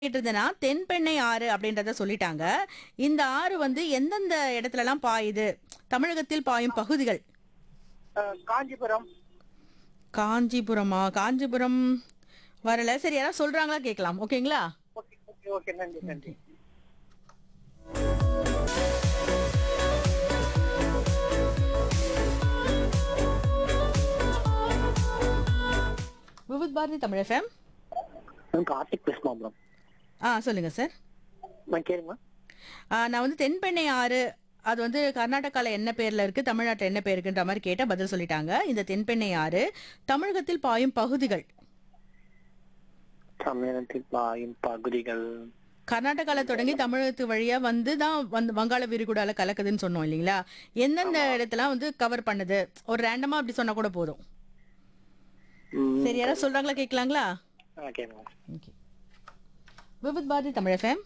கேட்டிருந்தேன்னா தென்பெண்ணை ஆறு அப்படின்றத சொல்லிட்டாங்க இந்த ஆறு வந்து எந்தெந்த இடத்துலலாம் பாயுது தமிழகத்தில் பாயும் பகுதிகள் அஹ், காஞ்சிபுரம் காஞ்சிபுரமா காஞ்சிபுரம் வரல சரி யாராவது சொல்றாங்களா கேட்கலாம் ஓகேங்களா ஓகே ஓகே ஓகே நன்றி நன்றி விவித் பாரதி தமிழ் எஃப்எம் நான் கார்த்திக் பேசுமா மேடம் ஆ சொல்லுங்க சார் நான் கேளுங்க ஆ, நான் வந்து தென்பெண்ணை ஆறு அது வந்து கர்நாடகாவில் என்ன பேர்ல இருக்கு தமிழ்நாட்டில் என்ன பேர் இருக்குன்ற மாதிரி கேட்டால் பதில் சொல்லிட்டாங்க இந்த தென்பெண்ணை ஆறு தமிழகத்தில் பாயும் பகுதிகள் தமிழகத்தில் பாயும் பகுதிகள் கர்நாடகாவில் தொடங்கி தமிழகத்து வழியா வந்து தான் வந்து வங்காள விரிகுடால கலக்குதுன்னு சொன்னோம் இல்லைங்களா எந்தெந்த இடத்துல வந்து கவர் பண்ணுது ஒரு ரேண்டமா அப்படி சொன்னா கூட போதும் ம், சரி யாராவது சொல்றாங்களா கேட்கலாங்களா ஆ, கேளுங்க ஓகே விவித் பாரதி தமிழ் எஃப்எம்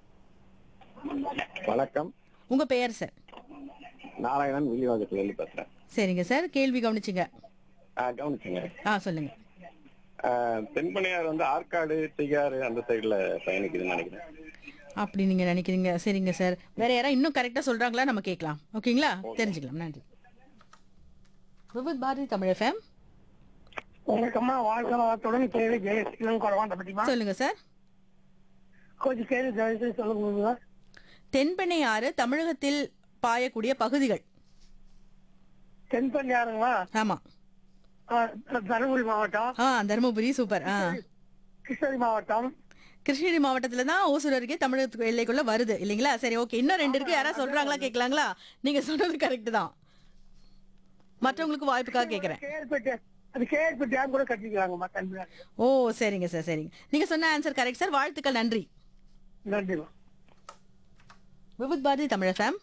வணக்கம் உங்க பெயர் சார் நாராயணன் வில்லிவாக்கத்துல இருந்து பேசுறேன் சரிங்க சார் கேள்வி கவனிச்சுங்க ஆ, கவனிச்சுங்க ஆ சொல்லுங்க ஆ, தென்பெண்ணையார் வந்து ஆற்காடு திகாறு அந்த சைடுல பயணிக்குதுன்னு நினைக்கிறேன் அப்படி நீங்க நினைக்கிறீங்க சரிங்க சார் வேற யாராவது இன்னும் கரெக்டா சொல்றாங்களா நம்ம கேட்கலாம் ஓகேங்களா தெரிஞ்சுக்கலாம் நன்றி விவித் பாரதி தமிழ் எஃப்எம் வணக்கம்மா வாழ்க்கை வளத்துடன் கேள்வி ஜெயஸ்ரீலன் குறவாண்ட பற்றிமா சொல்லுங்க சார் கொஞ்சம் கேள்வி ஜெயஸ்ரீ சொல்ல முடியுங்களா தென்பெண்ணை ஆறு தமிழகத்தில் பாயக்கூடிய பகுதிகள் தென்பன் யாருங்களா ஆமா ஆ, தருமபுரி மாவட்டம் ஆ தருமபுரி சூப்பர் ஆ கிருஷ்ணகிரி மாவட்டம் கிருஷ்ணகிரி மாவட்டத்துல தான் ஓசூர் அருகே தமிழகத்துக்கு எல்லைக்குள்ள வருது இல்லைங்களா சரி ஓகே இன்னும் ரெண்டு இருக்கு யாராவது சொல்றாங்களா கேட்கலாங்களா நீங்க சொன்னது கரெக்ட் தான் மற்றவங்களுக்கு வாய்ப்புக்காக கேட்கறேன் கேள்விப்பட்டு அது கேள்விப்பட்டு டேம் கூட கட்டிக்கிறாங்கம்மா தென்பன் ஓ சரிங்க சார் சரிங்க நீங்க சொன்ன ஆன்சர் கரெக்ட் சார் வாழ்த்துக்கள் நன்றி நன்றிம்மா Vividh Bharati Tamil FM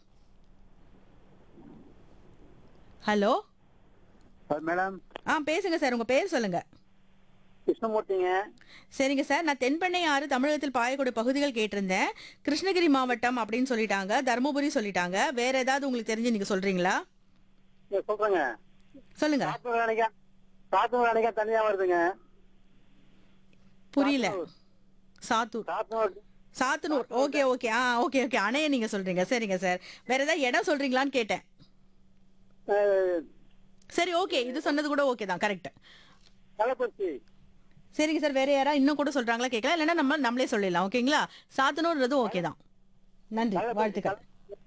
hello madam ஆ பேசுங்க சார் உங்க பேர் சொல்லுங்க கிருஷ்ணமூர்த்திங்க சரிங்க சார் நான் தென்பெண்ணை ஆறு தமிழகத்தில் பாயக்கூடிய பகுதிகள் கேட்டிருந்தேன் கிருஷ்ணகிரி மாவட்டம் அப்படின்னு சொல்லிட்டாங்க தருமபுரி சொல்லிட்டாங்க வேற ஏதாவது உங்களுக்கு தெரிஞ்சு நீங்க சொல்றீங்களா சொல்றேங்க சொல்லுங்க சாத்தூர் அணைக்கா சாத்தூர் அணைக்கா தனியா வருதுங்க புரியல சாத்தூர் சாத்தூர் சாத்தனூர் ஓகே ஓகே ஆ ஓகே ஓகே அணைய நீங்க சொல்றீங்க சரிங்க சார் வேற ஏதாவது இடம் சொல்றீங்களான்னு கேட்டேன் அஹ், சரி ஓகே இது சொன்னது கூட ஓகே தான் கரெக்ட் கள்ளக்குறிச்சி சரிங்க சார் வேற யாரா இன்னும் கூட சொல்றாங்களா கேட்கலாம் இல்லைன்னா நம்ம நம்மளே சொல்லிடலாம் ஓகேங்களா சாத்தனூர்ன்றது ஓகே தான் நன்றி வாழ்த்துக்கள்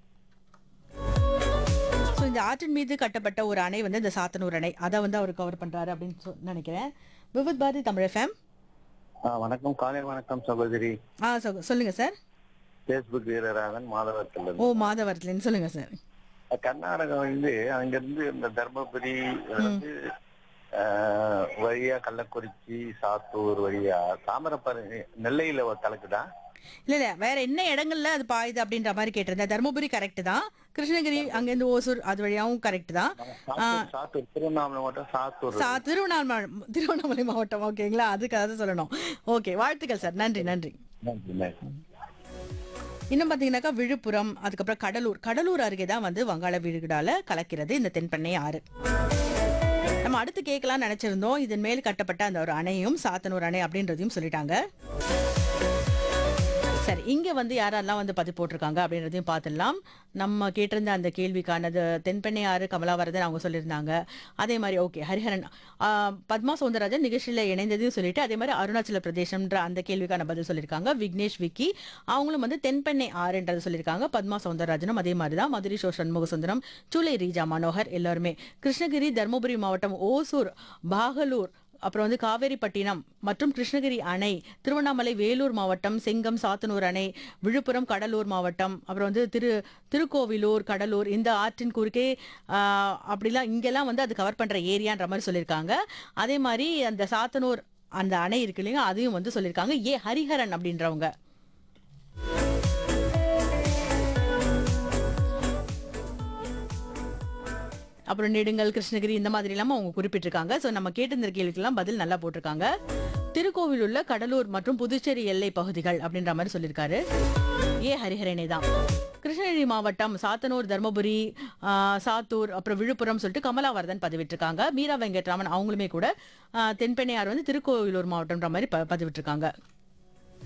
ஸோ இந்த ஆற்றின் மீது கட்டப்பட்ட ஒரு அணை வந்து இந்த சாத்தனூர் அணை அதை வந்து அவர் கவர் பண்றாரு அப்படின்னு சொ- நினைக்கிறேன் விவித் பாரதி தமிழ் எஃப்எம் ஆ, வணக்கம் காலை வணக்கம் சகோதரி ஆ சொ- சொல்லுங்க சார் பேஸ்புக் வீரராகவன் மாதவரத்துல இருந்து ஓ மாதவரத்துலேருந்து சொல்லுங்க சார் கர்நாடகம் வந்து அங்கிருந்து இந்த தர்மபுரி வந்து ஆ, வழியா கள்ளக்குறிச்சி சாத்தூர் வழியா தாமிரபரணி நெல்லையில ஒரு கலக்குதா இல்ல இல்ல வேற என்ன இடங்கள்ல அது பாயுது அப்படின்ற மாதிரி கேட்டிருந்தேன் தருமபுரி கரெக்ட் தான் கிருஷ்ணகிரி அங்கேருந்து ஓசூர் அது வழியாவும் கரெக்ட் தான் சாத்தூர் சாத்தூர் திருவண்ணாமலை மாவட்டம் சாத்தூர் சா திருவண்ணாமலை திருவண்ணாமலை மாவட்டம் ஓகேங்களா அதுக்கு அதை சொல்லணும் ஓகே வாழ்த்துக்கள் சார் நன்றி நன்றி நன்றி நன்றி இன்னும் பார்த்தீங்கன்னாக்கா விழுப்புரம் அதுக்கப்புறம் கடலூர் கடலூர் அருகே தான் வந்து வங்காள விழுகுடால கலக்கிறது இந்த தென்பெண்ணை ஆறு நம்ம அடுத்து கேட்கலாம்னு நினைச்சிருந்தோம் இதன் மேல் கட்டப்பட்ட அந்த ஒரு அணையும் சாத்தனூர் அணை அப்படின்றதையும் சொல்லிட்டாங்க சரி இங்க வந்து யாரெல்லாம் வந்து பதிவு போட்டிருக்காங்க அப்படின்றதையும் பார்த்துடலாம் நம்ம கேட்டிருந்த அந்த கேள்விக்கானது தென்பெண்ணை ஆறு கமலாவரதன் அவங்க சொல்லியிருந்தாங்க அதே மாதிரி ஓகே ஹரிஹரன் ஆ, பத்மா சௌந்தரராஜன் நிகழ்ச்சியில் இணைந்ததையும் சொல்லிட்டு அதே மாதிரி அருணாச்சல பிரதேசம்ன்ற அந்த கேள்விக்கான பதில் சொல்லியிருக்காங்க விக்னேஷ் விக்கி அவங்களும் வந்து தென்பெண்ணை ஆறுன்றது சொல்லியிருக்காங்க பத்மா சௌந்தரராஜனும் அதே மாதிரி தான் மதுரை ஷோ சண்முக சுந்தரம் சூலை ரீஜா மனோகர் எல்லாருமே கிருஷ்ணகிரி தருமபுரி மாவட்டம் ஓசூர் பாகலூர் அப்புறம் வந்து காவேரிப்பட்டினம் மற்றும் கிருஷ்ணகிரி அணை திருவண்ணாமலை வேலூர் மாவட்டம் செங்கம் சாத்தனூர் அணை விழுப்புரம் கடலூர் மாவட்டம் அப்புறம் வந்து திரு திருக்கோவிலூர் கடலூர் இந்த ஆற்றின் குறுக்கே ஆஹ், அப்படிலாம் இங்கெல்லாம் வந்து அது கவர் பண்ற ஏரியான்ற மாதிரி சொல்லியிருக்காங்க அதே மாதிரி அந்த சாத்தனூர் அந்த அணை இருக்கு இல்லைங்க அதையும் வந்து சொல்லியிருக்காங்க ஏ ஹரிஹரன் அப்படின்றவங்க அப்புறம் நெடுங்கல் கிருஷ்ணகிரி இந்த மாதிரி இல்லாம அவங்க குறிப்பிட்டிருக்காங்க ஸோ நம்ம கேட்டிருந்த கேள்விக்கெல்லாம் பதில் நல்லா போட்டிருக்காங்க திருக்கோவில் உள்ள கடலூர் மற்றும் புதுச்சேரி எல்லை பகுதிகள் அப்படின்ற மாதிரி சொல்லியிருக்காரு ஏ ஹரிஹரனே தான் கிருஷ்ணகிரி மாவட்டம் சாத்தனூர் தர்மபுரி ஆ, சாத்தூர் அப்புறம் விழுப்புரம் சொல்லிட்டு கமலாவர்தன் பதிவிட்டிருக்காங்க மீரா வெங்கட்ராமன் அவங்களுமே கூட ஆ, தென்பெண்ணையார் வந்து திருக்கோவிலூர் மாவட்டம்ன்ற மாதிரி ப- பதிவிட்டிருக்காங்க